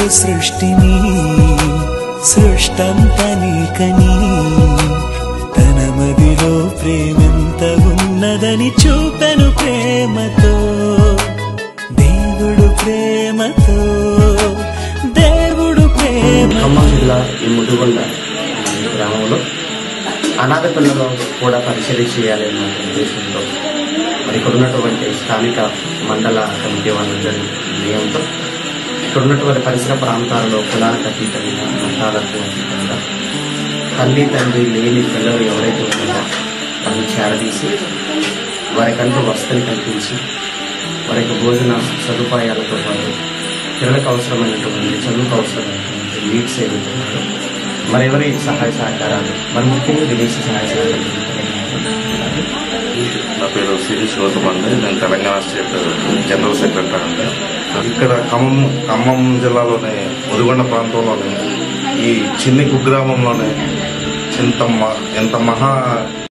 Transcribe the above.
సృష్టిని సృష్టంతనీకని తన మదిలో ప్రేమెంత ఉన్నదని చూపెను ప్రేమతో దేవుడు ప్రేమతో దేవుడు ప్రేమ ఖమ్మం జిల్లా ఈ ముదుగొండ గ్రామంలో అనాథ పిల్లలు కూడా పరిచయం చేయాలనే ఉద్దేశంతో మరి ఇక్కడ ఉన్నటువంటి స్థానిక మండల కమిటీ వాళ్ళందరి నియమంతో ఇక్కడ ఉన్నటువంటి పరిసర ప్రాంతాలలో కులాలకు అతీతంగా మతాలకు అతీతంగా తల్లి తండ్రి లేని పిల్లలు ఎవరైతే ఉన్నారో వాళ్ళని చేరదీసి వారికంటూ వసతిని కల్పించి వారి యొక్క భోజన సదుపాయాలతో పాటు పిల్లలకు అవసరమైనటువంటి చదువుకు అవసరమైనటువంటి నీడ్స్ ఏవైతే ఉన్నాయో మరి ఎవరి సహాయ సహకారాలు మరి ముఖ్యంగా విదేశీ సహాయ సహకారాలు నా పేరు సిరి శివతం అండి నేను తెలంగాణ స్టేట్ జనరల్ సెక్రటరీ అండి ఇక్కడ ఖమ్మం ఖమ్మం జిల్లాలోనే ముదిగొండ ప్రాంతంలోనే ఈ చిన్ని కుగ్రామంలోనే ఎంత మ- ఎంత మహా